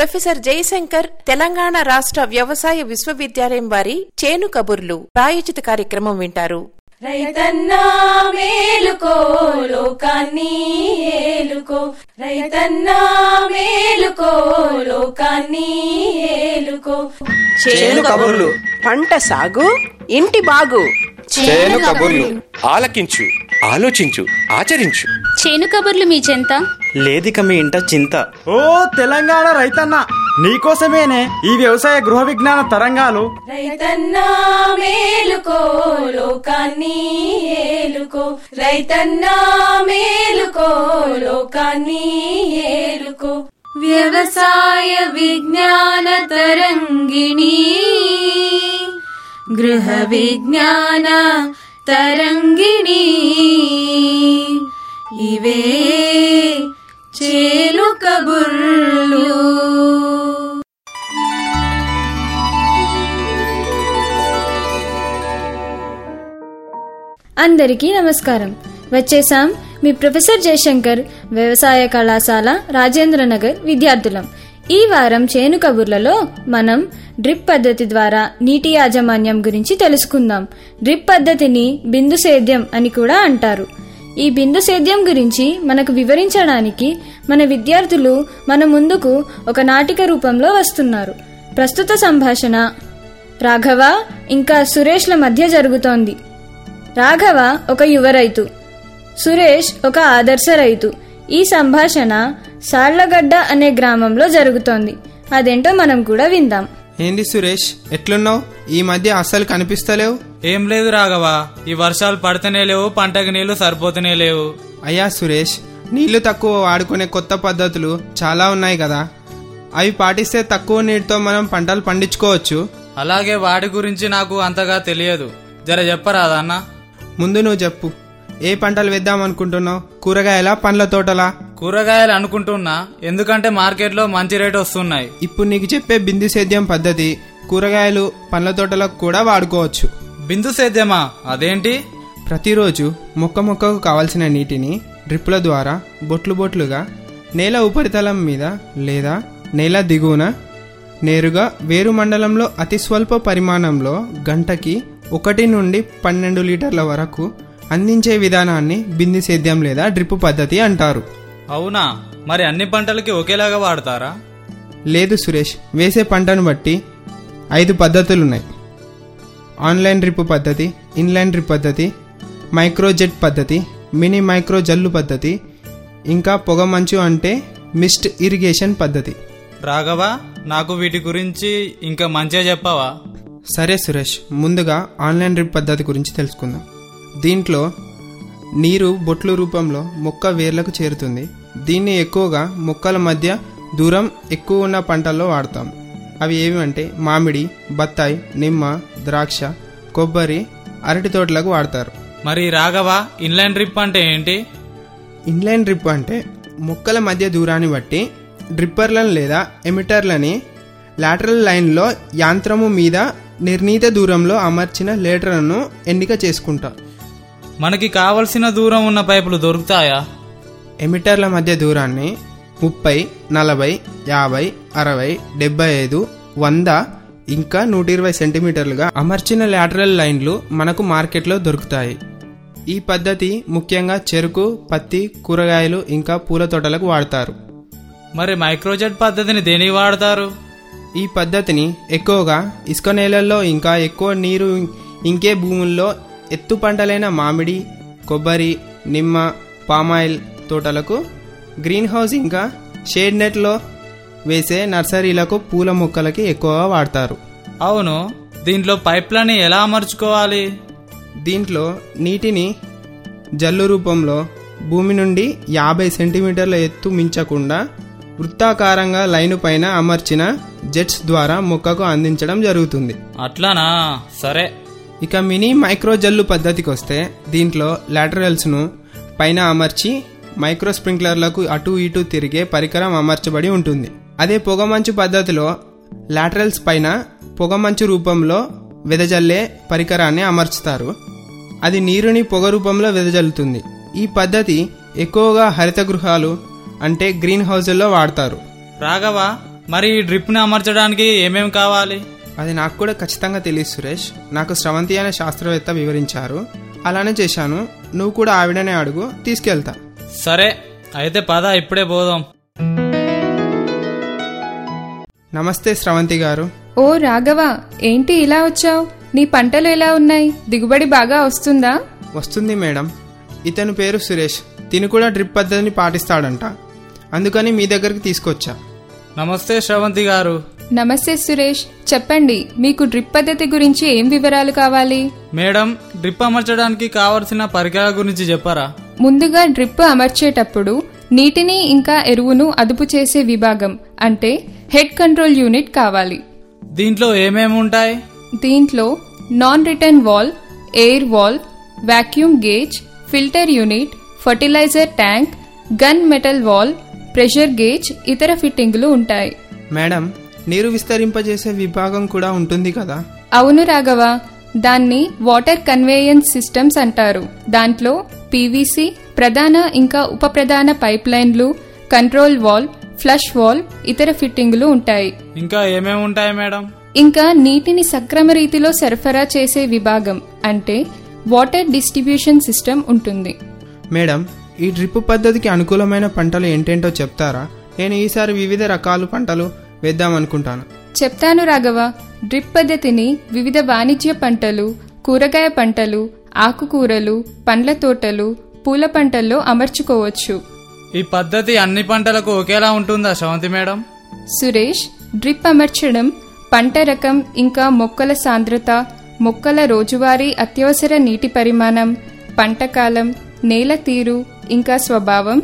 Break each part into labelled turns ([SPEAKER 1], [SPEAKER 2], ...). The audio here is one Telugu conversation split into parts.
[SPEAKER 1] ప్రొఫెసర్ జయశంకర్ తెలంగాణ రాష్ట్ర వ్యవసాయ విశ్వవిద్యాలయం వారి చేను కబుర్లు ప్రాయోజిత కార్యక్రమం వింటారు
[SPEAKER 2] రైతన్నా మేలుకో లోకాన్ని ఏలుకో రైతన్నా మేలుకో లోకాన్ని ఏలుకో
[SPEAKER 3] చేను కబుర్లు
[SPEAKER 4] పంట సాగు ఇంటి బాగు
[SPEAKER 5] చేను కబుర్లు ఆలకించు ఆలోచించు ఆచరించు
[SPEAKER 6] చేను కబుర్లు మీ చెంత
[SPEAKER 7] లేదిక మీ ఇంట చింత
[SPEAKER 8] ఓ తెలంగాణ రైతన్న నీకోసమేనే ఈ వ్యవసాయ గృహ విజ్ఞాన తరంగాలు
[SPEAKER 2] రైతన్నా మేలుకో లోకాన్ని ఏలుకో రైతన్నా మేలుకో లోకాన్ని ఏలుకో వ్యవసాయ విజ్ఞాన తరంగిణి గృహ విజ్ఞాన తరంగిణి ఇవే చేలు కబుర్లు
[SPEAKER 9] అందరికీ నమస్కారం వచ్చేసాం మీ ప్రొఫెసర్ జయశంకర్ వ్యవసాయ కళాశాల రాజేంద్ర నగర్ విద్యార్థులం ఈ వారం చేను కబుర్లలో మనం డ్రిప్ పద్ధతి ద్వారా నీటి యాజమాన్యం గురించి తెలుసుకుందాం డ్రిప్ పద్ధతిని బిందు సేద్యం అని కూడా అంటారు ఈ బిందు సేద్యం గురించి మనకు వివరించడానికి మన విద్యార్థులు మన ముందుకు ఒక నాటిక రూపంలో వస్తున్నారు ప్రస్తుత సంభాషణ రాఘవ ఇంకా సురేష్ల మధ్య జరుగుతోంది రాఘవ ఒక యువ రైతు సురేష్ ఒక ఆదర్శ రైతు ఈ సంభాషణ సాళ్లగడ్డ అనే గ్రామంలో జరుగుతోంది అదేంటో మనం కూడా విందాం
[SPEAKER 10] ఏంది సురేష్ ఎట్లున్నావు ఈ మధ్య అస్సలు కనిపిస్తలేవు
[SPEAKER 11] ఏం లేదు రాఘవ ఈ వర్షాలు పడితేనే లేవు పంటకి నీళ్లు సరిపోతూనే లేవు
[SPEAKER 10] అయ్యా సురేష్ నీళ్లు తక్కువ వాడుకునే కొత్త పద్ధతులు చాలా ఉన్నాయి కదా అవి పాటిస్తే తక్కువ నీటితో మనం పంటలు పండించుకోవచ్చు
[SPEAKER 11] అలాగే వాటి గురించి నాకు అంతగా తెలియదు జర చెప్పరాదా అన్న
[SPEAKER 10] ముందు నువ్వు చెప్పు ఏ పంటలు వేద్దాం అనుకుంటున్నావు కూరగాయల పండ్ల తోటలా
[SPEAKER 11] కూరగాయలు అనుకుంటున్నా ఎందుకంటే మార్కెట్లో మంచి రేటు వస్తున్నాయి
[SPEAKER 10] ఇప్పుడు నీకు చెప్పే బిందు సేద్యం పద్ధతి కూరగాయలు పండ్ల తోటలకు కూడా వాడుకోవచ్చు
[SPEAKER 11] బిందు సేద్యమా అదేంటి
[SPEAKER 10] ప్రతిరోజు మొక్క మొక్కకు కావలసిన నీటిని డ్రిప్ల ద్వారా బొట్లు బొట్లుగా నేల ఉపరితలం మీద లేదా నేల దిగువన నేరుగా వేరు మండలంలో అతి స్వల్ప పరిమాణంలో గంటకి ఒకటి నుండి పన్నెండు లీటర్ల వరకు అందించే విధానాన్ని బిందు సేద్యం లేదా డ్రిప్ పద్ధతి అంటారు
[SPEAKER 11] అవునా మరి అన్ని పంటలకి ఒకేలాగా వాడతారా
[SPEAKER 10] లేదు సురేష్ వేసే పంటను బట్టి ఐదు పద్ధతులున్నాయి ఆన్లైన్ డ్రిప్ పద్ధతి ఇన్లైన్ డ్రిప్ పద్ధతి మైక్రోజెట్ పద్ధతి మినీ మైక్రో జల్లు పద్ధతి ఇంకా పొగమంచు అంటే మిస్ట్ ఇరిగేషన్ పద్ధతి
[SPEAKER 11] రాఘవ నాకు వీటి గురించి ఇంకా మంచిగా చెప్పావా
[SPEAKER 10] సరే సురేష్ ముందుగా ఆన్లైన్ డ్రిప్ పద్ధతి గురించి తెలుసుకుందాం దీంట్లో నీరు బొట్లు రూపంలో మొక్క వేర్లకు చేరుతుంది దీన్ని ఎక్కువగా మొక్కల మధ్య దూరం ఎక్కువ ఉన్న పంటల్లో వాడతాం అవి ఏమంటే మామిడి బత్తాయి నిమ్మ ద్రాక్ష కొబ్బరి అరటి తోటలకు వాడతారు
[SPEAKER 11] మరి రాఘవ ఇన్లైన్ డ్రిప్ అంటే ఏంటి
[SPEAKER 10] ఇన్లైన్ డ్రిప్ అంటే మొక్కల మధ్య దూరాన్ని బట్టి డ్రిప్పర్లను లేదా ఎమిటర్లని లాటరల్ లైన్లో యాంత్రము మీద నిర్ణీత దూరంలో అమర్చిన లేటర్లను ఎన్నిక చేసుకుంటారు
[SPEAKER 11] మనకి కావలసిన దూరం ఉన్న పైపులు దొరుకుతాయా
[SPEAKER 10] ఎమిటర్ల మధ్య దూరాన్ని ముప్పై నలభై యాభై అరవై డెబ్బై ఐదు వంద ఇంకా నూట ఇరవై సెంటీమీటర్లుగా అమర్చిన లాటరల్ లైన్లు మనకు మార్కెట్లో దొరుకుతాయి ఈ పద్ధతి ముఖ్యంగా చెరుకు పత్తి కూరగాయలు ఇంకా పూల తోటలకు వాడతారు
[SPEAKER 11] మరి మైక్రోజెట్ పద్ధతిని దేనికి వాడతారు
[SPEAKER 10] ఈ పద్ధతిని ఎక్కువగా ఇసుక నేలల్లో ఇంకా ఎక్కువ నీరు ఇంకే భూముల్లో ఎత్తు పంటలైన మామిడి కొబ్బరి నిమ్మ పామాయిల్ తోటలకు గ్రీన్ హౌస్ ఇంకా షేడ్ నెట్లో వేసే నర్సరీలకు పూల మొక్కలకి ఎక్కువగా వాడతారు
[SPEAKER 11] అవును దీంట్లో పైప్లని ఎలా అమర్చుకోవాలి
[SPEAKER 10] దీంట్లో నీటిని జల్లు రూపంలో భూమి నుండి యాభై సెంటీమీటర్ల ఎత్తు మించకుండా వృత్తాకారంగా లైను పైన అమర్చిన జెట్స్ ద్వారా మొక్కకు అందించడం జరుగుతుంది
[SPEAKER 11] అట్లానా సరే
[SPEAKER 10] ఇక మినీ మైక్రో జల్లు పద్ధతికి వస్తే దీంట్లో లాటరల్స్ను పైన అమర్చి మైక్రో స్ప్రింక్లర్లకు అటు ఇటు తిరిగే పరికరం అమర్చబడి ఉంటుంది అదే పొగమంచు పద్ధతిలో లాటరల్స్ పైన పొగమంచు రూపంలో వెదజల్లే పరికరాన్ని అమర్చుతారు అది నీరుని పొగ రూపంలో వెదజల్లుతుంది ఈ పద్ధతి ఎక్కువగా హరిత గృహాలు అంటే గ్రీన్ హౌజుల్లో వాడతారు
[SPEAKER 11] రాఘవ మరి ఈ డ్రిప్ని అమర్చడానికి ఏమేం కావాలి
[SPEAKER 10] అది నాకు కూడా ఖచ్చితంగా తెలియదు సురేష్ నాకు స్రవంతి అనే శాస్త్రవేత్త వివరించారు అలానే చేశాను నువ్వు కూడా ఆవిడనే అడుగు తీసుకెళ్తా
[SPEAKER 11] సరే అయితే పద ఇప్పుడే పోదాం
[SPEAKER 10] నమస్తే స్రవంతి గారు
[SPEAKER 6] ఓ రాఘవ ఏంటి ఇలా వచ్చావు నీ పంటలు ఎలా ఉన్నాయి దిగుబడి బాగా వస్తుందా
[SPEAKER 10] వస్తుంది మేడం ఇతని పేరు సురేష్ తిను కూడా డ్రిప్ పద్ధతిని పాటిస్తాడంట అందుకని మీ దగ్గరికి తీసుకొచ్చా
[SPEAKER 11] నమస్తే శ్రవంతి గారు
[SPEAKER 6] నమస్తే సురేష్ చెప్పండి మీకు డ్రిప్ పద్ధతి గురించి ఏం వివరాలు కావాలి
[SPEAKER 11] మేడం డ్రిప్ అమర్చడానికి కావలసిన పరికరాల గురించి చెప్పారా
[SPEAKER 6] ముందుగా డ్రిప్ అమర్చేటప్పుడు నీటిని ఇంకా ఎరువును అదుపు చేసే విభాగం అంటే హెడ్ కంట్రోల్ యూనిట్ కావాలి
[SPEAKER 11] దీంట్లో ఏమేమి ఉంటాయి
[SPEAKER 6] దీంట్లో non return valve air valve vacuum gauge filter unit fertiliser tank gun metal valve pressure gauge ఇతర ఫిట్టింగులు ఉంటాయి
[SPEAKER 10] మేడం నీరు విస్తరింపజేసే విభాగం కూడా ఉంటుంది కదా
[SPEAKER 6] అవును రాఘవ దాన్ని వాటర్ కన్వేయన్స్ సిస్టమ్స్ అంటారు దాంట్లో పీవీసీ ప్రధాన ఇంకా ఉప ప్రధాన పైప్ లైన్లు కంట్రోల్ వాల్ ఫ్లష్ వాల్ ఇతర ఫిట్టింగులు ఉంటాయి
[SPEAKER 11] ఇంకా ఏమేమి ఉంటాయి మేడం
[SPEAKER 6] ఇంకా నీటిని సక్రమ రీతిలో సరఫరా చేసే విభాగం అంటే వాటర్ డిస్ట్రిబ్యూషన్ సిస్టమ్ ఉంటుంది
[SPEAKER 10] మేడం ఈ డ్రిప్ పద్ధతికి అనుకూలమైన పంటలు ఏంటేంటో చెప్తారా నేను ఈసారి వివిధ రకాల పంటలు వేద్దామనుకుంటాను
[SPEAKER 6] చెప్తాను రాఘవ డ్రిప్ పద్ధతిని వివిధ వాణిజ్య పంటలు కూరగాయ పంటలు ఆకుకూరలు పండ్ల తోటలు పూల పంటల్లో అమర్చుకోవచ్చు
[SPEAKER 11] ఈ పద్ధతి అన్ని పంటలకు ఒకేలా ఉంటుందా శ్రవంతి మేడం
[SPEAKER 6] సురేష్ డ్రిప్ అమర్చడం పంట రకం ఇంకా మొక్కల సాంద్రత మొక్కల రోజువారీ అత్యవసర నీటి పరిమాణం పంట కాలం నేల తీరు ఇంకా స్వభావం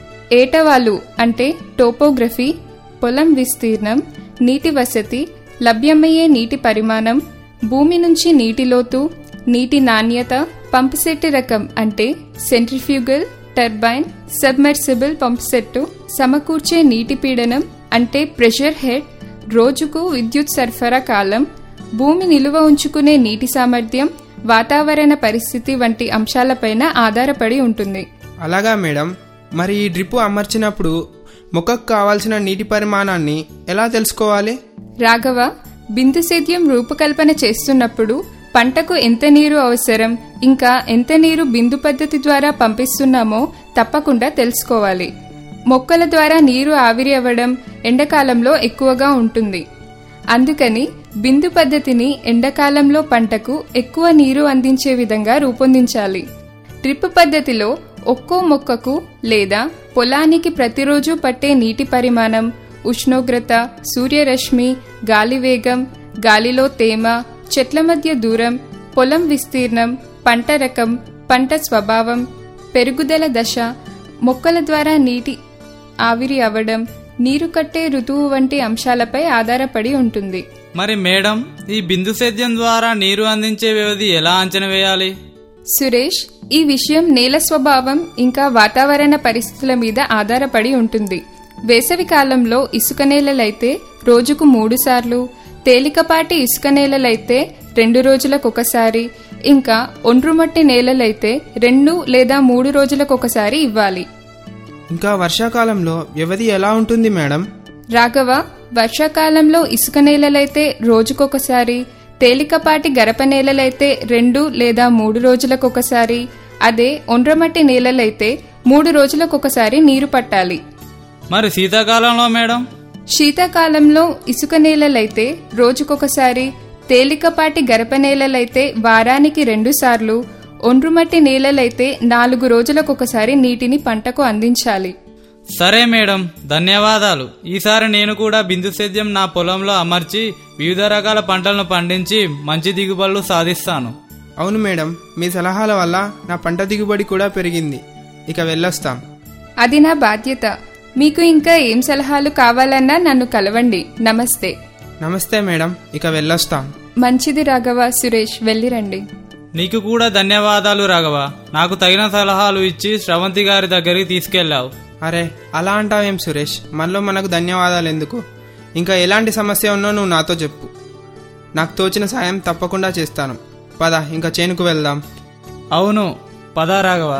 [SPEAKER 6] ఏటవాలు అంటే టోపోగ్రఫీ పొలం విస్తీర్ణం నీటి వసతి లభ్యమయ్యే నీటి పరిమాణం భూమి నుంచి నీటి లోతు నీటి నాణ్యత పంపు సెట్ రకం అంటే centrifugal turbine submersible pump set సమకూర్చే నీటి పీడనం అంటే ప్రెషర్ హెడ్ రోజుకు విద్యుత్ సరఫరా కాలం భూమి నిలువ ఉంచుకునే నీటి సామర్థ్యం వాతావరణ పరిస్థితి వంటి అంశాలపైన ఆధారపడి ఉంటుంది
[SPEAKER 10] అలాగా మేడం మరి ఈ డ్రిప్ అమర్చినప్పుడు మొక్కకు కావాల్సిన నీటి పరిమాణాన్ని ఎలా తెలుసుకోవాలి
[SPEAKER 6] రాఘవ బిందు సేద్యం రూపకల్పన చేస్తున్నప్పుడు పంటకు ఎంత నీరు అవసరం ఇంకా ఎంత నీరు బిందు పద్ధతి ద్వారా పంపిస్తున్నామో తప్పకుండా తెలుసుకోవాలి మొక్కల ద్వారా నీరు ఆవిరి అవ్వడం ఎండాకాలంలో ఎక్కువగా ఉంటుంది అందుకని బిందు పద్ధతిని ఎండాకాలంలో పంటకు ఎక్కువ నీరు అందించే విధంగా రూపొందించాలి డ్రిప్ పద్ధతిలో ఒక్కో మొక్కకు లేదా పొలానికి ప్రతిరోజు పట్టే నీటి పరిమాణం ఉష్ణోగ్రత సూర్యరశ్మి గాలి వేగం గాలిలో తేమ చెట్ల మధ్య దూరం పొలం విస్తీర్ణం పంట రకం పంట స్వభావం పెరుగుదల దశ మొక్కల ద్వారా నీటి ఆవిరి అవ్వడం నీరు కట్టే ఋతువు వంటి అంశాలపై ఆధారపడి ఉంటుంది
[SPEAKER 11] మరి మేడం ఈ బిందు సేద్యం ద్వారా నీరు అందించే వ్యవధి ఎలా అంచనా వేయాలి
[SPEAKER 6] సురేష్ ఈ విషయం నేల స్వభావం ఇంకా వాతావరణ పరిస్థితుల మీద ఆధారపడి ఉంటుంది వేసవి కాలంలో ఇసుక నేలలైతే రోజుకు మూడు సార్లు తేలికపాటి ఇసుక నేలలైతే రెండు రోజులకొకసారి ఇంకా ఒండ్రుమట్టి నేలలైతే రెండు లేదా మూడు రోజులకొకసారి ఇవ్వాలి
[SPEAKER 10] ఇంకా వర్షాకాలంలో వ్యవధి ఎలా ఉంటుంది మేడం
[SPEAKER 6] రాఘవ వర్షాకాలంలో ఇసుక నేలలైతే రోజుకొకసారి తేలికపాటి గరప నేలలైతే రెండు లేదా మూడు రోజులకొకసారి అదే ఒండ్రమట్టి నేలలైతే మూడు రోజులకొకసారి నీరు పట్టాలి
[SPEAKER 11] మరి శీతాకాలంలో మేడం
[SPEAKER 6] శీతాకాలంలో ఇసుక నేలలైతే రోజుకొకసారి తేలికపాటి గరప నేలలైతే వారానికి రెండు సార్లు ఒండ్రుమట్టి నేలలైతే నాలుగు రోజులకొకసారి నీటిని పంటకు అందించాలి
[SPEAKER 11] సరే మేడం ధన్యవాదాలు ఈసారి నేను కూడా బిందు సేద్యం నా పొలంలో అమర్చి వివిధ రకాల పంటలను పండించి మంచి దిగుబడులు సాధిస్తాను
[SPEAKER 10] అవును మేడం మీ సలహాల వల్ల నా పంట దిగుబడి కూడా పెరిగింది ఇక వెళ్ళొస్తాం
[SPEAKER 6] అది నా బాధ్యత మీకు ఇంకా ఏం సలహాలు కావాలన్నా నన్ను కలవండి నమస్తే
[SPEAKER 10] నమస్తే మేడం ఇక వెళ్ళొస్తాం
[SPEAKER 6] మంచిది రాఘవ సురేష్ వెళ్ళిరండి
[SPEAKER 11] నీకు కూడా ధన్యవాదాలు రాఘవ నాకు తగిన సలహాలు ఇచ్చి శ్రవంతి గారి దగ్గరికి తీసుకెళ్లావు
[SPEAKER 10] అరే అలా అంటావేం సురేష్ మనలో మనకు ధన్యవాదాలు ఎందుకు ఇంకా ఎలాంటి సమస్య ఉన్నా నువ్వు నాతో చెప్పు నాకు తోచిన సాయం తప్పకుండా చేస్తాను పద ఇంకా చేనుకు వెళ్దాం
[SPEAKER 11] అవును పదా రాఘవ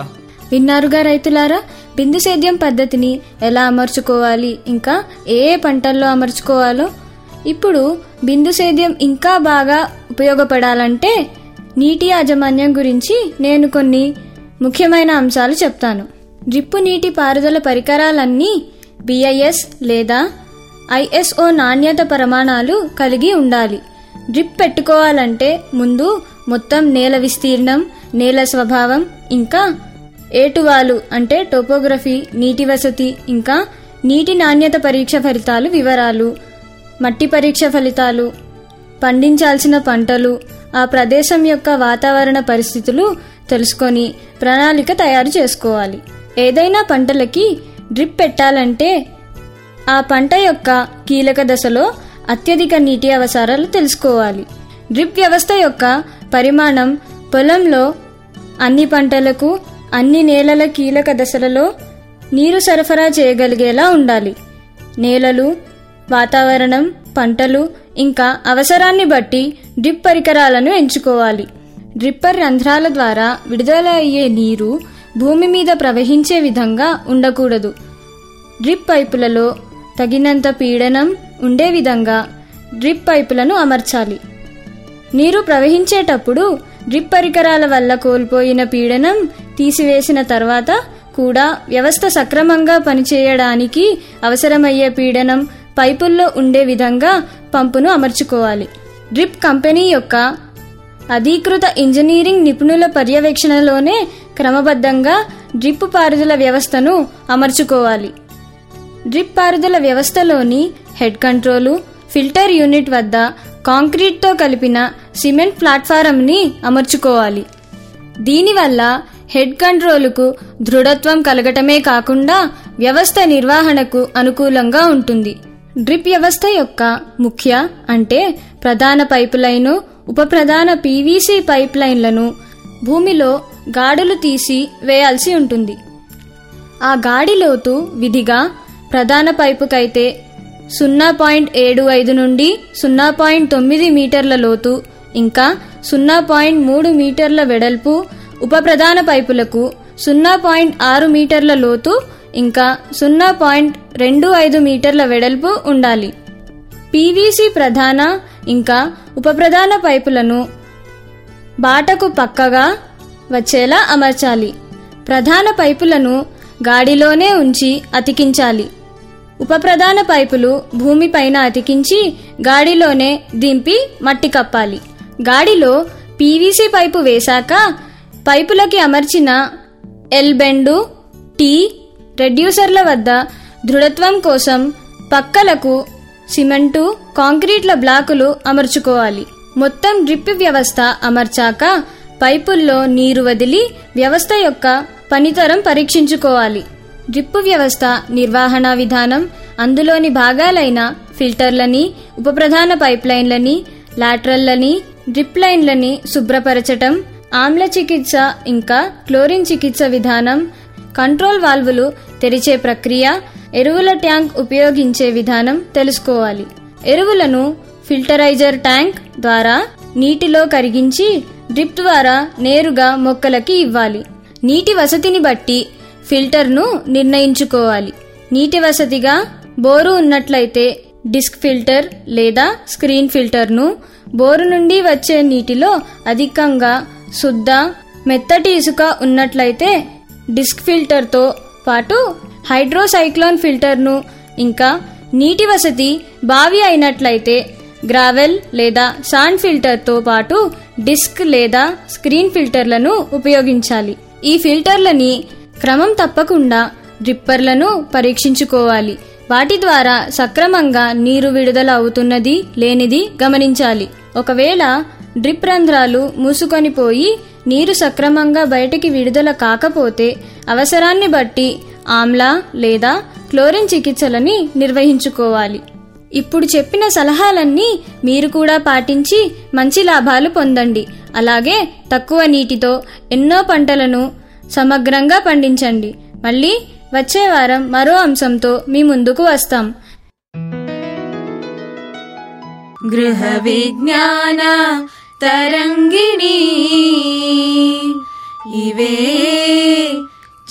[SPEAKER 9] విన్నారుగా రైతులారా బిందు సేద్యం పద్ధతిని ఎలా అమర్చుకోవాలి ఇంకా ఏ ఏ పంటల్లో అమర్చుకోవాలో ఇప్పుడు బిందు సేద్యం ఇంకా బాగా ఉపయోగపడాలంటే నీటి యాజమాన్యం గురించి నేను కొన్ని ముఖ్యమైన అంశాలు చెప్తాను డ్రిప్పు నీటి పారుదల పరికరాలన్నీ బిఐఎస్ లేదా ఐఎస్ఓ నాణ్యత ప్రమాణాలు కలిగి ఉండాలి డ్రిప్ పెట్టుకోవాలంటే ముందు మొత్తం నేల విస్తీర్ణం నేల స్వభావం ఇంకా ఏటువాలు అంటే టోపోగ్రఫీ నీటి వసతి ఇంకా నీటి నాణ్యత పరీక్ష ఫలితాలు వివరాలు మట్టి పరీక్ష ఫలితాలు పండించాల్సిన పంటలు ఆ ప్రదేశం యొక్క వాతావరణ పరిస్థితులు తెలుసుకొని ప్రణాళిక తయారు చేసుకోవాలి ఏదైనా పంటలకి డ్రిప్ పెట్టాలంటే ఆ పంట యొక్క కీలక దశలో అత్యధిక నీటి అవసరాలు తెలుసుకోవాలి డ్రిప్ వ్యవస్థ యొక్క పరిమాణం పొలంలో అన్ని పంటలకు అన్ని నేలల కీలక దశలలో నీరు సరఫరా చేయగలిగేలా ఉండాలి నేలలు వాతావరణం పంటలు ఇంకా అవసరాన్ని బట్టి డ్రిప్ పరికరాలను ఎంచుకోవాలి డ్రిప్పర్ రంధ్రాల ద్వారా విడుదల అయ్యే నీరు భూమి మీద ప్రవహించే విధంగా ఉండకూడదు డ్రిప్ పైపులలో తగినంత పీడనం ఉండే విధంగా డ్రిప్ పైపులను అమర్చాలి నీరు ప్రవహించేటప్పుడు డ్రిప్ పరికరాల వల్ల కోల్పోయిన పీడనం తీసివేసిన తర్వాత కూడా వ్యవస్థ సక్రమంగా పనిచేయడానికి అవసరమయ్యే పీడనం పైపుల్లో ఉండే విధంగా పంపును అమర్చుకోవాలి డ్రిప్ కంపెనీ యొక్క అధీకృత ఇంజనీరింగ్ నిపుణుల పర్యవేక్షణలోనే క్రమబద్ధంగా డ్రిప్ పారుదల వ్యవస్థను అమర్చుకోవాలి డ్రిప్ పారుదల వ్యవస్థలోని హెడ్ కంట్రోలు ఫిల్టర్ యూనిట్ వద్ద కాంక్రీట్తో కలిపిన సిమెంట్ ప్లాట్ఫారంని అమర్చుకోవాలి దీనివల్ల హెడ్ కంట్రోలుకు దృఢత్వం కలగటమే కాకుండా వ్యవస్థ నిర్వహణకు అనుకూలంగా ఉంటుంది డ్రిప్ వ్యవస్థ యొక్క ముఖ్య అంటే ప్రధాన పైపు లైను ఉప ప్రధాన పీవీసీ పైప్ లైన్లను భూమిలో గాడులు తీసి వేయాల్సి ఉంటుంది ఆ గాడి లోతు విధిగా ప్రధాన పైపుకైతే సున్నా పాయింట్ ఏడు ఐదు నుండి సున్నా పాయింట్ తొమ్మిది మీటర్ల లోతు ఇంకా సున్నా పాయింట్ మూడు మీటర్ల వెడల్పు ఉప ప్రధాన పైపులకు సున్నా పాయింట్ ఆరు మీటర్ల లోతు ఇంకా సున్నా పాయింట్ రెండు ఐదు మీటర్ల వెడల్పు ఉండాలి పీవీసీ ప్రధాన ఇంకా ఉప ప్రధాన పైపులను బాటకు పక్కగా వచ్చేలా అమర్చాలి ప్రధాన పైపులను గాడిలోనే ఉంచి అతికించాలి ఉప ప్రధాన పైపులు భూమిపైన అతికించి గాడిలోనే దింపి మట్టి కప్పాలి గాడిలో పీవీసీ పైపు వేశాక పైపులకి అమర్చిన ఎల్ బెండు టీ రెడ్యూసర్ల వద్ద దృఢత్వం కోసం పక్కలకు సిమెంటు కాంక్రీట్ల బ్లాకులు అమర్చుకోవాలి మొత్తం డ్రిప్ వ్యవస్థ అమర్చాక పైపుల్లో నీరు వదిలి వ్యవస్థ యొక్క పనితరం పరీక్షించుకోవాలి డ్రిప్ వ్యవస్థ నిర్వహణ విధానం అందులోని భాగాలైన ఫిల్టర్లని ఉప ప్రధాన పైప్ లైన్లని లాట్రల్లని డ్రిప్ లైన్లని శుభ్రపరచటం ఆమ్ల చికిత్స ఇంకా క్లోరిన్ చికిత్స విధానం కంట్రోల్ వాల్వులు తెరిచే ప్రక్రియ ఎరువుల ట్యాంక్ ఉపయోగించే విధానం తెలుసుకోవాలి ఎరువులను ఫిల్టరైజర్ ట్యాంక్ ద్వారా నీటిలో కరిగించి డ్రిప్ ద్వారా నేరుగా మొక్కలకి ఇవ్వాలి నీటి వసతిని బట్టి ఫిల్టర్ను నిర్ణయించుకోవాలి నీటి వసతిగా బోరు ఉన్నట్లయితే డిస్క్ ఫిల్టర్ లేదా స్క్రీన్ ఫిల్టర్ను బోరు నుండి వచ్చే నీటిలో అధికంగా శుద్ధ మెత్తటి ఇసుక ఉన్నట్లయితే డిస్క్ ఫిల్టర్తో పాటు హైడ్రోసైక్లోన్ ఫిల్టర్ను ఇంకా నీటి వసతి బావి అయినట్లయితే గ్రావెల్ లేదా సాండ్ ఫిల్టర్తో పాటు డిస్క్ లేదా స్క్రీన్ ఫిల్టర్లను ఉపయోగించాలి ఈ ఫిల్టర్లని క్రమం తప్పకుండా డ్రిప్పర్లను పరీక్షించుకోవాలి వాటి ద్వారా సక్రమంగా నీరు విడుదల అవుతున్నది లేనిది గమనించాలి ఒకవేళ డ్రిప్ రంధ్రాలు మూసుకొని పోయి నీరు సక్రమంగా బయటికి విడుదల కాకపోతే అవసరాన్ని బట్టి ఆమ్ల లేదా క్లోరిన్ చికిత్సలని నిర్వహించుకోవాలి ఇప్పుడు చెప్పిన సలహాలన్నీ మీరు కూడా పాటించి మంచి లాభాలు పొందండి అలాగే తక్కువ నీటితో ఎన్నో పంటలను సమగ్రంగా పండించండి మళ్ళీ వచ్చే వారం మరో అంశంతో మీ ముందుకు వస్తాం
[SPEAKER 2] గృహ విజ్ఞాన తరంగిణి ఇవే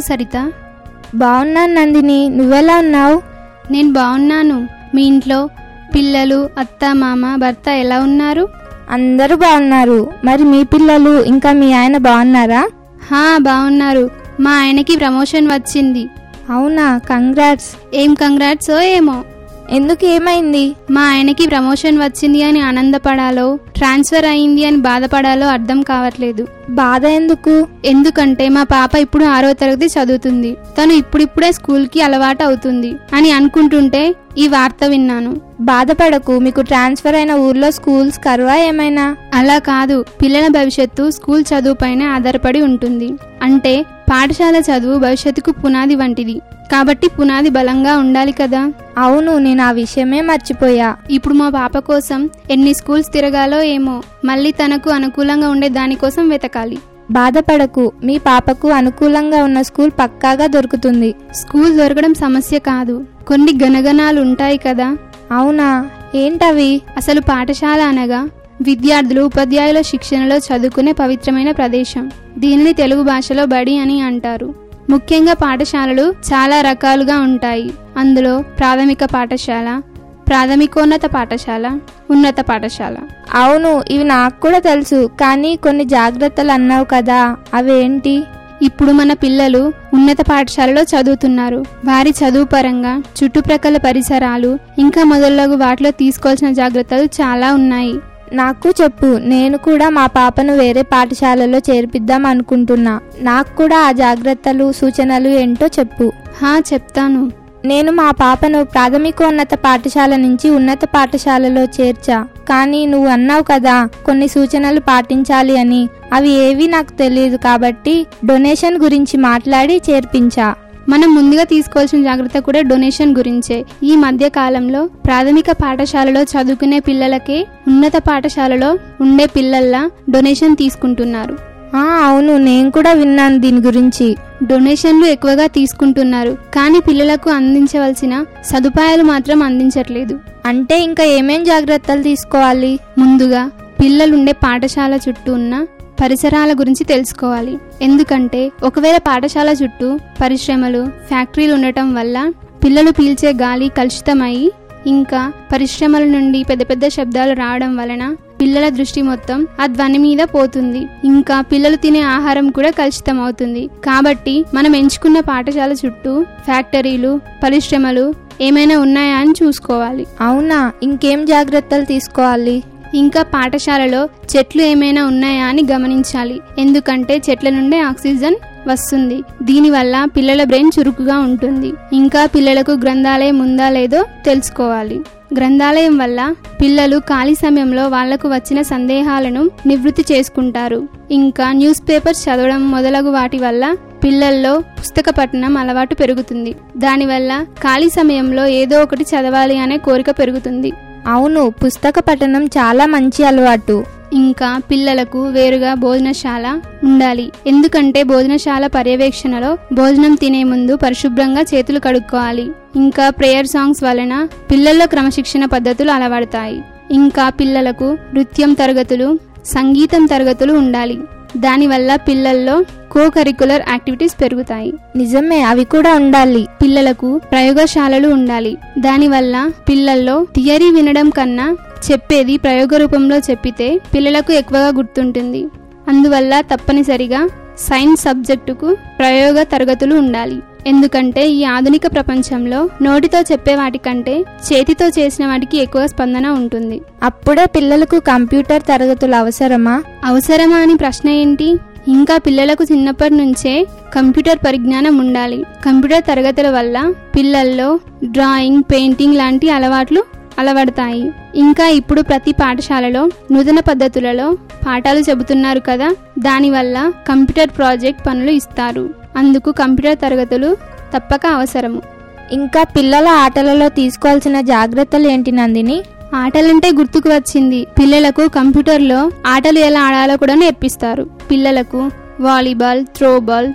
[SPEAKER 12] సరిత
[SPEAKER 13] బాగున్నాను నందిని నువ్వెలా ఉన్నావు
[SPEAKER 12] నేను బాగున్నాను మీ ఇంట్లో పిల్లలు అత్త మామ భర్త ఎలా ఉన్నారు
[SPEAKER 13] అందరూ బాగున్నారు మరి మీ పిల్లలు ఇంకా మీ ఆయన బాగున్నారా
[SPEAKER 12] హా బాగున్నారు మా ఆయనకి ప్రమోషన్ వచ్చింది
[SPEAKER 13] అవునా కంగ్రాట్స్
[SPEAKER 12] ఏం కంగ్రాట్స్ ఏమో
[SPEAKER 13] ఎందుకు ఏమైంది
[SPEAKER 12] మా ఆయనకి ప్రమోషన్ వచ్చింది అని ఆనందపడాలో ట్రాన్స్ఫర్ అయింది అని బాధపడాలో అర్థం కావట్లేదు
[SPEAKER 13] బాధ ఎందుకు
[SPEAKER 12] ఎందుకంటే మా పాప ఇప్పుడు ఆరో తరగతి చదువుతుంది తను ఇప్పుడిప్పుడే స్కూల్కి అలవాటు అవుతుంది అని అనుకుంటుంటే ఈ వార్త విన్నాను
[SPEAKER 13] బాధపడకు మీకు ట్రాన్స్ఫర్ అయిన ఊర్లో స్కూల్స్ కరువా ఏమైనా
[SPEAKER 12] అలా కాదు పిల్లల భవిష్యత్తు స్కూల్ చదువుపైనే ఆధారపడి ఉంటుంది అంటే పాఠశాల చదువు భవిష్యత్తుకు పునాది వంటిది కాబట్టి పునాది బలంగా ఉండాలి కదా
[SPEAKER 13] అవును నేను ఆ విషయమే మర్చిపోయా
[SPEAKER 12] ఇప్పుడు మా పాప కోసం ఎన్ని స్కూల్స్ తిరగాలో ఏమో మళ్ళీ తనకు అనుకూలంగా ఉండే దానికోసం వెతకాలి
[SPEAKER 13] బాధపడకు మీ పాపకు అనుకూలంగా ఉన్న స్కూల్ పక్కాగా దొరుకుతుంది
[SPEAKER 12] స్కూల్ దొరకడం సమస్య కాదు కొన్ని గణగణాలు ఉంటాయి కదా
[SPEAKER 13] అవునా ఏంటవి
[SPEAKER 12] అసలు పాఠశాల అనగా విద్యార్థులు ఉపాధ్యాయుల శిక్షణలో చదువుకునే పవిత్రమైన ప్రదేశం దీనిని తెలుగు భాషలో బడి అని అంటారు ముఖ్యంగా పాఠశాలలు చాలా రకాలుగా ఉంటాయి అందులో ప్రాథమిక పాఠశాల ప్రాథమికోన్నత పాఠశాల ఉన్నత పాఠశాల
[SPEAKER 13] అవును ఇవి నాకు కూడా తెలుసు కానీ కొన్ని జాగ్రత్తలు అన్నావు కదా అవేంటి
[SPEAKER 12] ఇప్పుడు మన పిల్లలు ఉన్నత పాఠశాలలో చదువుతున్నారు వారి చదువు పరంగా చుట్టుప్రక్కల పరిసరాలు ఇంకా మొదలగు వాటిలో తీసుకోవాల్సిన జాగ్రత్తలు చాలా ఉన్నాయి
[SPEAKER 13] నాకు చెప్పు నేను కూడా మా పాపను వేరే పాఠశాలలో చేర్పిద్దాం అనుకుంటున్నా నాకు కూడా ఆ జాగ్రత్తలు సూచనలు ఏంటో చెప్పు
[SPEAKER 12] హా చెప్తాను
[SPEAKER 13] నేను మా పాపను ప్రాథమికోన్నత పాఠశాల నుంచి ఉన్నత పాఠశాలలో చేర్చా కానీ నువ్వు అన్నావు కదా కొన్ని సూచనలు పాటించాలి అని అవి ఏవి నాకు తెలియదు కాబట్టి డొనేషన్ గురించి మాట్లాడి చేర్పించా
[SPEAKER 12] మనం ముందుగా తీసుకోవాల్సిన జాగ్రత్త కూడా డొనేషన్ గురించే ఈ మధ్య కాలంలో ప్రాథమిక పాఠశాలలో చదువుకునే పిల్లలకే ఉన్నత పాఠశాలలో ఉండే పిల్లల్లా డొనేషన్ తీసుకుంటున్నారు
[SPEAKER 13] ఆ అవును నేను కూడా విన్నాను దీని గురించి
[SPEAKER 12] డొనేషన్లు ఎక్కువగా తీసుకుంటున్నారు కానీ పిల్లలకు అందించవలసిన సదుపాయాలు మాత్రం అందించట్లేదు
[SPEAKER 13] అంటే ఇంకా ఏమేం జాగ్రత్తలు తీసుకోవాలి
[SPEAKER 12] ముందుగా పిల్లలుండే పాఠశాల చుట్టూ ఉన్న పరిసరాల గురించి తెలుసుకోవాలి ఎందుకంటే ఒకవేళ పాఠశాల చుట్టూ పరిశ్రమలు ఫ్యాక్టరీలు ఉండటం వల్ల పిల్లలు పీల్చే గాలి కలుషితమై ఇంకా పరిశ్రమల నుండి పెద్ద పెద్ద శబ్దాలు రావడం వలన పిల్లల దృష్టి మొత్తం ఆ ధ్వని మీద పోతుంది ఇంకా పిల్లలు తినే ఆహారం కూడా కలుషితం అవుతుంది కాబట్టి మనం ఎంచుకున్న పాఠశాల చుట్టూ ఫ్యాక్టరీలు పరిశ్రమలు ఏమైనా ఉన్నాయా అని చూసుకోవాలి
[SPEAKER 13] అవునా ఇంకేం జాగ్రత్తలు తీసుకోవాలి
[SPEAKER 12] ఇంకా పాఠశాలలో చెట్లు ఏమైనా ఉన్నాయా అని గమనించాలి ఎందుకంటే చెట్ల నుండే ఆక్సిజన్ వస్తుంది దీనివల్ల పిల్లల బ్రెయిన్ చురుకుగా ఉంటుంది ఇంకా పిల్లలకు గ్రంథాలయం ఉందా లేదో తెలుసుకోవాలి గ్రంథాలయం వల్ల పిల్లలు ఖాళీ సమయంలో వాళ్లకు వచ్చిన సందేహాలను నివృత్తి చేసుకుంటారు ఇంకా న్యూస్ పేపర్స్ చదవడం మొదలగు వాటి వల్ల పిల్లల్లో పుస్తక పఠనం అలవాటు పెరుగుతుంది దానివల్ల ఖాళీ సమయంలో ఏదో ఒకటి చదవాలి అనే కోరిక పెరుగుతుంది
[SPEAKER 13] అవును పుస్తక పఠనం చాలా మంచి అలవాటు
[SPEAKER 12] ఇంకా పిల్లలకు వేరుగా భోజనశాల ఉండాలి ఎందుకంటే భోజనశాల పర్యవేక్షణలో భోజనం తినే ముందు పరిశుభ్రంగా చేతులు కడుక్కోవాలి ఇంకా ప్రేయర్ సాంగ్స్ వలన పిల్లల్లో క్రమశిక్షణ పద్ధతులు అలవడతాయి ఇంకా పిల్లలకు నృత్యం తరగతులు సంగీతం తరగతులు ఉండాలి దానివల్ల పిల్లల్లో కో కరికులర్ యాక్టివిటీస్ పెరుగుతాయి
[SPEAKER 13] నిజమే అవి కూడా ఉండాలి
[SPEAKER 12] పిల్లలకు ప్రయోగశాలలు ఉండాలి దానివల్ల పిల్లల్లో థియరీ వినడం కన్నా చెప్పేది ప్రయోగ రూపంలో చెప్పితే పిల్లలకు ఎక్కువగా గుర్తుంటుంది అందువల్ల తప్పనిసరిగా సైన్స్ సబ్జెక్టుకు ప్రయోగ తరగతులు ఉండాలి ఎందుకంటే ఈ ఆధునిక ప్రపంచంలో నోటితో చెప్పే వాటికంటే చేతితో చేసిన వాటికి ఎక్కువ స్పందన ఉంటుంది
[SPEAKER 13] అప్పుడే పిల్లలకు కంప్యూటర్ తరగతులు అవసరమా
[SPEAKER 12] అవసరమా అని ప్రశ్న ఏంటి ఇంకా పిల్లలకు చిన్నప్పటి నుంచే కంప్యూటర్ పరిజ్ఞానం ఉండాలి కంప్యూటర్ తరగతుల వల్ల పిల్లల్లో డ్రాయింగ్ పెయింటింగ్ లాంటి అలవాట్లు అలవడతాయి ఇంకా ఇప్పుడు ప్రతి పాఠశాలలో నూతన పద్ధతులలో పాఠాలు చెబుతున్నారు కదా దానివల్ల కంప్యూటర్ ప్రాజెక్ట్ పనులు ఇస్తారు అందుకు కంప్యూటర్ తరగతులు తప్పక అవసరము
[SPEAKER 13] ఇంకా పిల్లల ఆటలలో తీసుకోవాల్సిన జాగ్రత్తలు ఏంటి నందిని
[SPEAKER 12] ఆటలంటే గుర్తుకు వచ్చింది పిల్లలకు కంప్యూటర్లో ఆటలు ఎలా ఆడాలో కూడా నేర్పిస్తారు పిల్లలకు వాలీబాల్ త్రోబాల్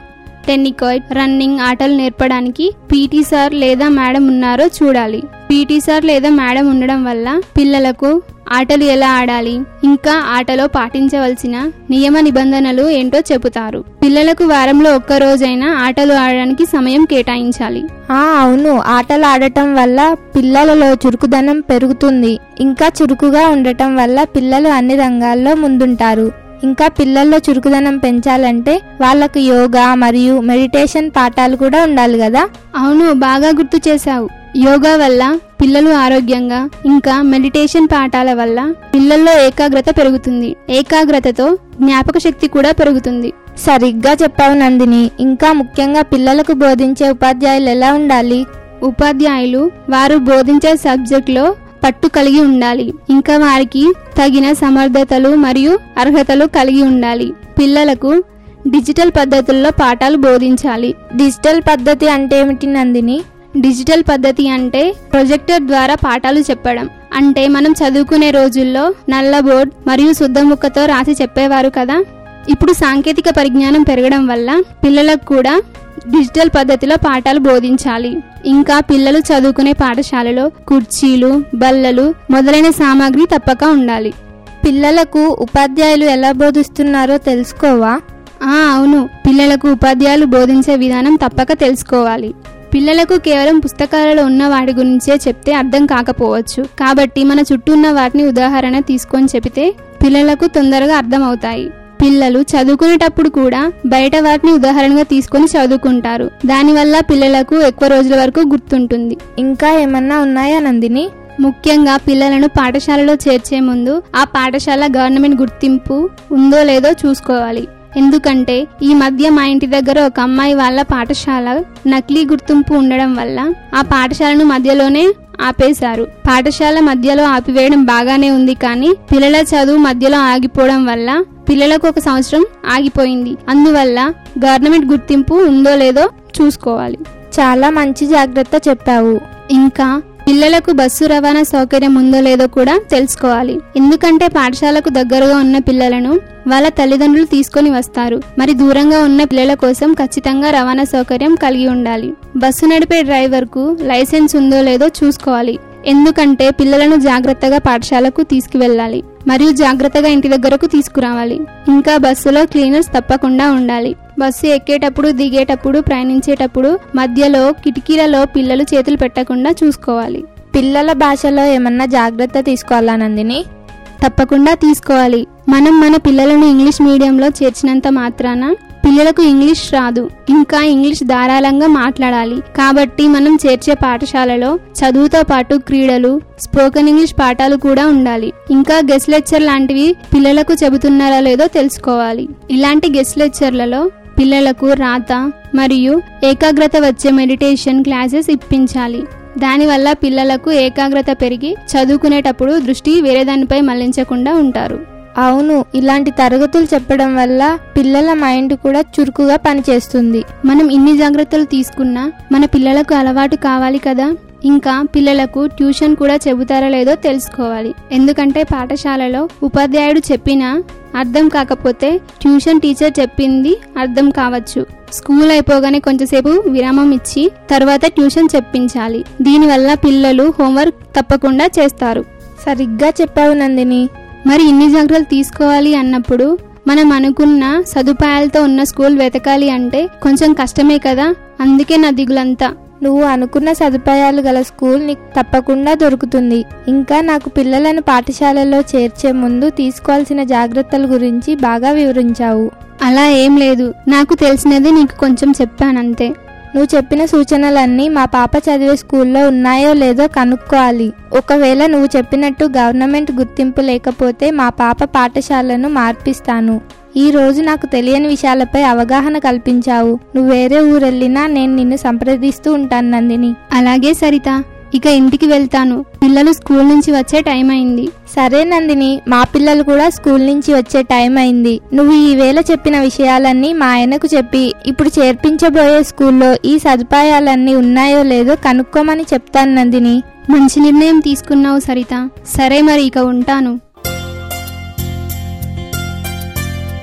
[SPEAKER 12] టెన్నికాయిడ్ రన్నింగ్ ఆటలు నేర్పడానికి పీటీ సార్ లేదా మేడం ఉన్నారో చూడాలి పీటీ సార్ లేదా మేడం ఉండడం వల్ల పిల్లలకు ఆటలు ఎలా ఆడాలి ఇంకా ఆటలో పాటించవలసిన నియమ నిబంధనలు ఏంటో చెబుతారు పిల్లలకు వారంలో ఒక్క రోజైనా ఆటలు ఆడడానికి సమయం కేటాయించాలి
[SPEAKER 13] ఆ అవును ఆటలు ఆడటం వల్ల పిల్లలలో చురుకుదనం పెరుగుతుంది ఇంకా చురుకుగా ఉండటం వల్ల పిల్లలు అన్ని రంగాల్లో ముందుంటారు ఇంకా పిల్లల్లో చురుకుదనం పెంచాలంటే వాళ్ళకు యోగా మరియు మెడిటేషన్ పాఠాలు కూడా ఉండాలి కదా
[SPEAKER 12] అవును బాగా గుర్తు చేశావు యోగా వల్ల పిల్లలు ఆరోగ్యంగా ఇంకా మెడిటేషన్ పాఠాల వల్ల పిల్లల్లో ఏకాగ్రత పెరుగుతుంది ఏకాగ్రతతో జ్ఞాపక శక్తి కూడా పెరుగుతుంది
[SPEAKER 13] సరిగ్గా చెప్పావు నందిని ఇంకా ముఖ్యంగా పిల్లలకు బోధించే ఉపాధ్యాయులు ఎలా ఉండాలి
[SPEAKER 12] ఉపాధ్యాయులు వారు బోధించే సబ్జెక్టులో పట్టు కలిగి ఉండాలి ఇంకా వారికి తగిన సమర్థతలు మరియు అర్హతలు కలిగి ఉండాలి పిల్లలకు డిజిటల్ పద్ధతుల్లో పాఠాలు బోధించాలి
[SPEAKER 13] డిజిటల్ పద్ధతి అంటే ఏమిటి నందిని
[SPEAKER 12] డిజిటల్ పద్ధతి అంటే ప్రొజెక్టర్ ద్వారా పాఠాలు చెప్పడం అంటే మనం చదువుకునే రోజుల్లో నల్ల బోర్డ్ మరియు శుద్ధముక్కతో రాసి చెప్పేవారు కదా ఇప్పుడు సాంకేతిక పరిజ్ఞానం పెరగడం వల్ల పిల్లలకు కూడా డిజిటల్ పద్ధతిలో పాఠాలు బోధించాలి ఇంకా పిల్లలు చదువుకునే పాఠశాలలో కుర్చీలు బల్లలు మొదలైన సామాగ్రి తప్పక ఉండాలి
[SPEAKER 13] పిల్లలకు ఉపాధ్యాయులు ఎలా బోధిస్తున్నారో తెలుసుకోవా
[SPEAKER 12] ఆ అవును పిల్లలకు ఉపాధ్యాయులు బోధించే విధానం తప్పక తెలుసుకోవాలి పిల్లలకు కేవలం పుస్తకాలలో ఉన్న వాటి గురించే చెప్తే అర్థం కాకపోవచ్చు కాబట్టి మన చుట్టూ ఉన్న వాటిని ఉదాహరణ తీసుకొని చెబితే పిల్లలకు తొందరగా అర్థమవుతాయి పిల్లలు చదువుకునేటప్పుడు కూడా బయట వాటిని ఉదాహరణగా తీసుకొని చదువుకుంటారు దానివల్ల పిల్లలకు ఎక్కువ రోజుల వరకు గుర్తుంటుంది
[SPEAKER 13] ఇంకా ఏమన్నా ఉన్నాయా నందిని
[SPEAKER 12] ముఖ్యంగా పిల్లలను పాఠశాలలో చేర్చే ముందు ఆ పాఠశాల గవర్నమెంట్ గుర్తింపు ఉందో లేదో చూసుకోవాలి ఎందుకంటే ఈ మధ్య మా ఇంటి దగ్గర ఒక అమ్మాయి వాళ్ళ పాఠశాల నకిలీ గుర్తింపు ఉండడం వల్ల ఆ పాఠశాలను మధ్యలోనే ఆపేశారు పాఠశాల మధ్యలో ఆపివేయడం బాగానే ఉంది కానీ పిల్లల చదువు మధ్యలో ఆగిపోవడం వల్ల పిల్లలకు ఒక సంవత్సరం ఆగిపోయింది అందువల్ల గవర్నమెంట్ గుర్తింపు ఉందో లేదో చూసుకోవాలి
[SPEAKER 13] చాలా మంచి జాగ్రత్త చెప్పావు
[SPEAKER 12] ఇంకా పిల్లలకు బస్సు రవాణా సౌకర్యం ఉందో లేదో కూడా తెలుసుకోవాలి ఎందుకంటే పాఠశాలకు దగ్గరగా ఉన్న పిల్లలను వాళ్ళ తల్లిదండ్రులు తీసుకొని వస్తారు మరి దూరంగా ఉన్న పిల్లల కోసం ఖచ్చితంగా రవాణా సౌకర్యం కలిగి ఉండాలి బస్సు నడిపే డ్రైవర్కు లైసెన్స్ ఉందో లేదో చూసుకోవాలి ఎందుకంటే పిల్లలను జాగ్రత్తగా పాఠశాలకు తీసుకువెళ్ళాలి మరియు జాగ్రత్తగా ఇంటి దగ్గరకు తీసుకురావాలి ఇంకా బస్సులో క్లీనర్స్ తప్పకుండా ఉండాలి బస్సు ఎక్కేటప్పుడు దిగేటప్పుడు ప్రయాణించేటప్పుడు మధ్యలో కిటికీలలో పిల్లలు చేతులు పెట్టకుండా చూసుకోవాలి
[SPEAKER 13] పిల్లల భాషలో ఏమన్నా జాగ్రత్త తీసుకోవాలా నందిని
[SPEAKER 12] తప్పకుండా తీసుకోవాలి మనం మన పిల్లలను ఇంగ్లీష్ మీడియంలో చేర్చినంత మాత్రాన పిల్లలకు ఇంగ్లీష్ రాదు ఇంకా ఇంగ్లీష్ ధారాళంగా మాట్లాడాలి కాబట్టి మనం చేర్చే పాఠశాలలో చదువుతో పాటు క్రీడలు స్పోకెన్ ఇంగ్లీష్ పాఠాలు కూడా ఉండాలి ఇంకా గెస్ట్ లెక్చర్ లాంటివి పిల్లలకు చెబుతున్నారా లేదో తెలుసుకోవాలి ఇలాంటి గెస్ట్ లెక్చర్లలో పిల్లలకు రాత మరియు ఏకాగ్రత వచ్చే మెడిటేషన్ క్లాసెస్ ఇప్పించాలి దానివల్ల పిల్లలకు ఏకాగ్రత పెరిగి చదువుకునేటప్పుడు దృష్టి వేరే దానిపై మళ్లించకుండా ఉంటారు
[SPEAKER 13] అవును ఇలాంటి తరగతులు చెప్పడం వల్ల పిల్లల మైండ్ కూడా చురుకుగా పనిచేస్తుంది
[SPEAKER 12] మనం ఇన్ని జాగ్రత్తలు తీసుకున్నా మన పిల్లలకు అలవాటు కావాలి కదా ఇంకా పిల్లలకు ట్యూషన్ కూడా చెబుతారా లేదో తెలుసుకోవాలి ఎందుకంటే పాఠశాలలో ఉపాధ్యాయుడు చెప్పినా అర్థం కాకపోతే ట్యూషన్ టీచర్ చెప్పింది అర్థం కావచ్చు స్కూల్ అయిపోగానే కొంచెంసేపు విరామం ఇచ్చి తర్వాత ట్యూషన్ చెప్పించాలి దీనివల్ల పిల్లలు హోంవర్క్ తప్పకుండా చేస్తారు
[SPEAKER 13] సరిగ్గా చెప్పావు నందిని
[SPEAKER 12] మరి ఇన్ని జాగ్రత్తలు తీసుకోవాలి అన్నప్పుడు మనం అనుకున్న సదుపాయాలతో ఉన్న స్కూల్ వెతకాలి అంటే కొంచెం కష్టమే కదా అందుకే నా దిగులంతా
[SPEAKER 13] నువ్వు అనుకున్న సదుపాయాలు గల స్కూల్ నీకు తప్పకుండా దొరుకుతుంది ఇంకా నాకు పిల్లలను పాఠశాలలో చేర్చే ముందు తీసుకోవాల్సిన జాగ్రత్తల గురించి బాగా వివరించావు
[SPEAKER 12] అలా ఏం లేదు నాకు తెలిసినది నీకు కొంచెం చెప్పానంతే
[SPEAKER 13] నువ్వు చెప్పిన సూచనలన్నీ మా పాప చదివే స్కూల్లో ఉన్నాయో లేదో కనుక్కోవాలి ఒకవేళ నువ్వు చెప్పినట్టు గవర్నమెంట్ గుర్తింపు లేకపోతే మా పాప పాఠశాలను మార్పిస్తాను ఈ రోజు నాకు తెలియని విషయాలపై అవగాహన కల్పించావు నువ్వు వేరే ఊరెళ్ళినా నేను నిన్ను సంప్రదిస్తూ ఉంటాను నందిని
[SPEAKER 12] అలాగే సరిత ఇక ఇంటికి వెళ్తాను పిల్లలు స్కూల్ నుంచి వచ్చే టైం అయింది
[SPEAKER 13] సరే నందిని మా పిల్లలు కూడా స్కూల్ నుంచి వచ్చే టైం అయింది నువ్వు ఈ వేళ చెప్పిన విషయాలన్నీ మా ఆయనకు చెప్పి ఇప్పుడు చేర్పించబోయే స్కూల్లో ఈ సదుపాయాలన్నీ ఉన్నాయో లేదో కనుక్కోమని చెప్తాను నందిని
[SPEAKER 12] మంచి నిర్ణయం తీసుకున్నావు సరిత సరే మరి ఇక ఉంటాను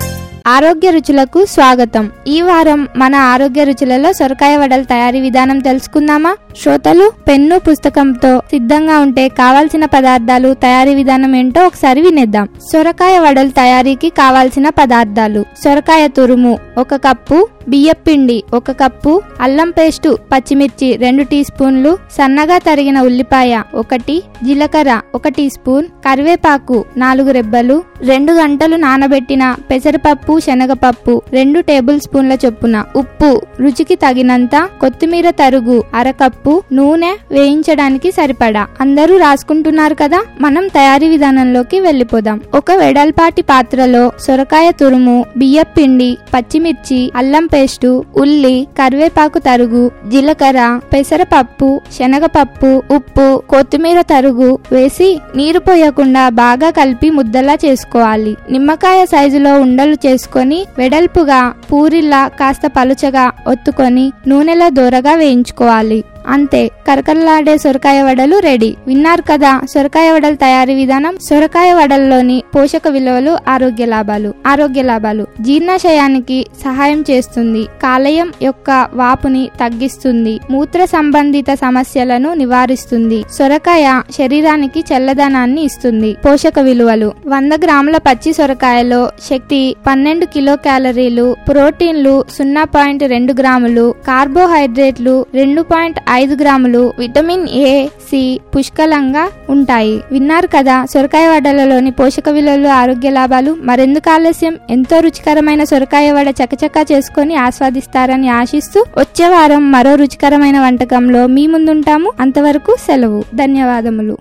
[SPEAKER 13] ఆరోగ్య రుచులకు స్వాగతం ఈ వారం మన ఆరోగ్య రుచులలో సొరకాయ వడల తయారీ విధానం తెలుసుకుందామా శ్రోతలు పెన్ను పుస్తకంతో సిద్ధంగా ఉంటే కావాల్సిన పదార్థాలు తయారీ విధానం ఏంటో ఒకసారి వినేద్దాం సొరకాయ వడల తయారీకి కావాల్సిన పదార్థాలు సొరకాయ తురుము ఒక కప్పు బియ్యపిండి ఒక కప్పు అల్లం పేస్టు పచ్చిమిర్చి రెండు టీ స్పూన్లు సన్నగా తరిగిన ఉల్లిపాయ ఒకటి జీలకర్ర ఒక టీ స్పూన్ కరివేపాకు నాలుగు రెబ్బలు రెండు గంటలు నానబెట్టిన పెసరపప్పు శనగపప్పు రెండు టేబుల్ స్పూన్ల చొప్పున ఉప్పు రుచికి తగినంత కొత్తిమీర తరుగు అరకప్పు నూనె వేయించడానికి సరిపడా అందరూ రాసుకుంటున్నారు కదా మనం తయారీ విధానంలోకి వెళ్ళిపోదాం ఒక వెడల్పాటి పాత్రలో సొరకాయ తురుము బియ్యపిండి పచ్చిమిర్చి అల్లం పేస్టు ఉల్లి కరివేపాకు తరుగు జీలకర్ర పెసరపప్పు శనగపప్పు ఉప్పు కొత్తిమీర తరుగు వేసి నీరు పోయకుండా బాగా కలిపి ముద్దలా చేసుకోవాలి నిమ్మకాయ సైజులో ఉండలు చేసుకొని వెడల్పుగా పూరిల్లా కాస్త పలుచగా ఒత్తుకొని నూనెలో దూరగా వేయించుకోవాలి అంతే కరకరలాడే సొరకాయ వడలు రెడీ విన్నారు కదా సొరకాయ వడల తయారీ విధానం సొరకాయ వడల్లోని పోషక విలువలు ఆరోగ్య లాభాలు ఆరోగ్య లాభాలు జీర్ణాశయానికి సహాయం చేస్తుంది కాలేయం యొక్క వాపుని తగ్గిస్తుంది మూత్ర సంబంధిత సమస్యలను నివారిస్తుంది సొరకాయ శరీరానికి చల్లదనాన్ని ఇస్తుంది పోషక విలువలు వంద గ్రాముల పచ్చి సొరకాయలో శక్తి పన్నెండు కిలో క్యాలరీలు ప్రోటీన్లు సున్నా పాయింట్ రెండు గ్రాములు కార్బోహైడ్రేట్లు రెండు పాయింట్ ఐదు గ్రాములు విటమిన్ ఏ సి పుష్కలంగా ఉంటాయి విన్నారు కదా సొరకాయ వడలలోని పోషక విలువలు ఆరోగ్య లాభాలు మరెందుకు ఆలస్యం ఎంతో రుచికరమైన సొరకాయ వడ చకచకా చేసుకొని ఆస్వాదిస్తారని ఆశిస్తూ వచ్చే వారం మరో రుచికరమైన వంటకంలో మీ ముందుంటాము అంతవరకు సెలవు ధన్యవాదములు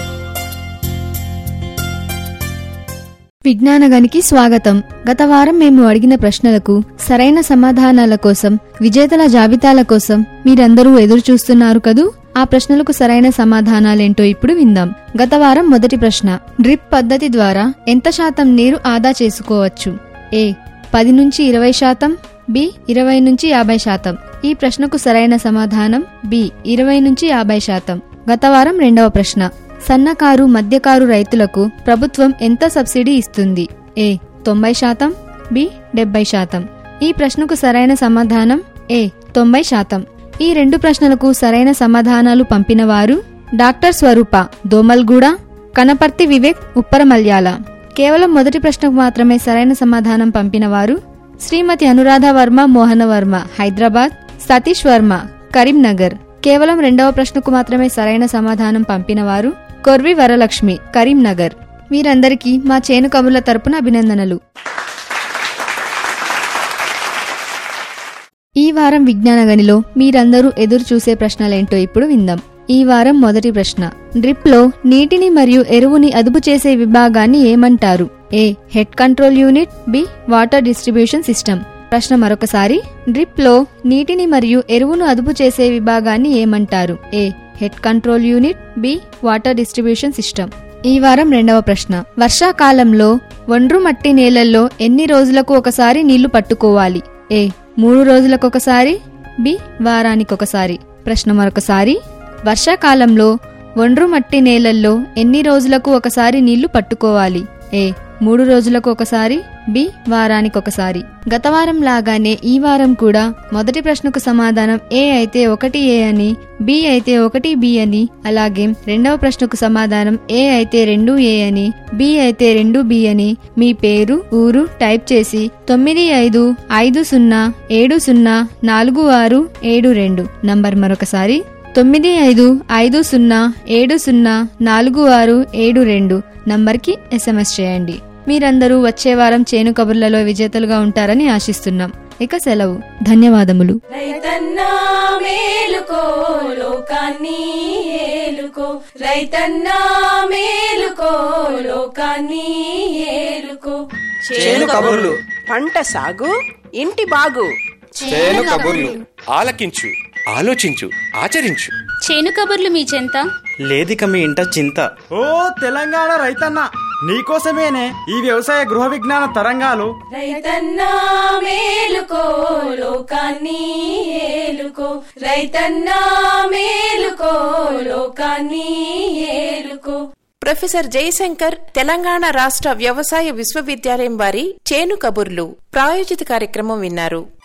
[SPEAKER 14] విజ్ఞానగనికి స్వాగతం గత వారం మేము అడిగిన ప్రశ్నలకు సరైన సమాధానాల కోసం విజేతల జాబితాల కోసం మీరందరూ ఎదురు చూస్తున్నారు కదూ ఆ ప్రశ్నలకు సరైన సమాధానాలేంటో ఇప్పుడు విందాం గత వారం మొదటి ప్రశ్న డ్రిప్ పద్ధతి ద్వారా ఎంత శాతం నీరు ఆదా చేసుకోవచ్చు ఏ పది నుంచి ఇరవై శాతం బి ఇరవై నుంచి యాభై శాతం ఈ ప్రశ్నకు సరైన సమాధానం బి ఇరవై నుంచి యాభై శాతం గత వారం రెండవ ప్రశ్న సన్నకారు మధ్యకారు రైతులకు ప్రభుత్వం ఎంత సబ్సిడీ ఇస్తుంది ఏ తొంభై శాతం బి డెబ్బై శాతం ఈ ప్రశ్నకు సరైన సమాధానం ఏ తొంభై శాతం ఈ రెండు ప్రశ్నలకు సరైన సమాధానాలు పంపిన వారు డాక్టర్ స్వరూప దోమల్గూడ కనపర్తి వివేక్ ఉప్పరమల్యాల కేవలం మొదటి ప్రశ్నకు మాత్రమే సరైన సమాధానం పంపిన వారు శ్రీమతి అనురాధ వర్మ మోహన వర్మ హైదరాబాద్ సతీష్ వర్మ కరీంనగర్ కేవలం రెండవ ప్రశ్నకు మాత్రమే సరైన సమాధానం పంపిన వారు కొర్వి వరలక్ష్మి కరీంనగర్ వీరందరికీ మా చేను కబుర్ల తరపున అభినందనలు ఈ వారం విజ్ఞాన గనిలో మీరందరూ ఎదురు చూసే ప్రశ్నలేంటో ఇప్పుడు విందాం ఈ వారం మొదటి ప్రశ్న డ్రిప్ లో నీటిని మరియు ఎరువుని అదుపు చేసే విభాగాన్ని ఏమంటారు A head control unit B water distribution system ప్రశ్న మరొకసారి డ్రిప్ లో నీటిని మరియు ఎరువును అదుపు చేసే విభాగాన్ని ఏమంటారు A head control unit B water distribution system ఈ వారం రెండవ ప్రశ్న వర్షాకాలంలో ఒండ్రు మట్టి నేలల్లో ఎన్ని రోజులకు ఒకసారి నీళ్లు పట్టుకోవాలి ఏ మూడు రోజులకు ఒకసారి బి వారానికి ఒకసారి ప్రశ్న మరొకసారి వర్షాకాలంలో ఒండ్రు మట్టి నేలల్లో ఎన్ని రోజులకు ఒకసారి నీళ్లు పట్టుకోవాలి ఏ మూడు రోజులకు ఒకసారి బి వారానికి ఒకసారి గత వారం లాగానే ఈ వారం కూడా మొదటి ప్రశ్నకు సమాధానం ఏ అయితే ఒకటి ఏ అని బి అయితే ఒకటి బి అని అలాగే రెండవ ప్రశ్నకు సమాధానం ఏ అయితే రెండు ఏ అని బి అయితే రెండు బి అని మీ పేరు ఊరు టైప్ చేసి తొమ్మిది ఐదు ఐదు సున్నా ఏడు సున్నా నాలుగు ఆరు ఏడు రెండు నంబర్ మరొకసారి తొమ్మిది ఐదు ఐదు సున్నా ఏడు సున్నా నాలుగు ఆరు ఏడు రెండు నంబర్కి ఎస్ఎంఎస్ చేయండి మీరందరూ వచ్చే వారం చేను కబుర్లలో విజేతలుగా ఉంటారని ఆశిస్తున్నాం ఇక సెలవు ధన్యవాదములు
[SPEAKER 2] రైతన్నా మేలుకో లోకాన్ని ఏలుకో రైతన్నా మేలుకో లోకాన్ని ఏలుకో
[SPEAKER 3] చేను కబుర్లు
[SPEAKER 4] పంట సాగు ఇంటి బాగు
[SPEAKER 5] చేను కబుర్లు ఆలకించు ఆలోచించు ఆచరించు
[SPEAKER 15] చేను కబుర్లు మీ చెంత
[SPEAKER 7] లేదిక మీ ఇంట చింత
[SPEAKER 8] ఓ తెలంగాణ రైతన్న నీకోసమేనే ఈ వ్యవసాయ గృహ విజ్ఞాన తరంగాలు
[SPEAKER 2] రైతన్నా మేలుకో లోకాన్ని ఏలుకో రైతన్నా మేలుకో లోకాన్ని ఏలుకో
[SPEAKER 1] ప్రొఫెసర్ జయశంకర్ తెలంగాణ రాష్ట్ర వ్యవసాయ విశ్వవిద్యాలయం వారి చేను కబుర్లు ప్రాయోజిత కార్యక్రమం విన్నారు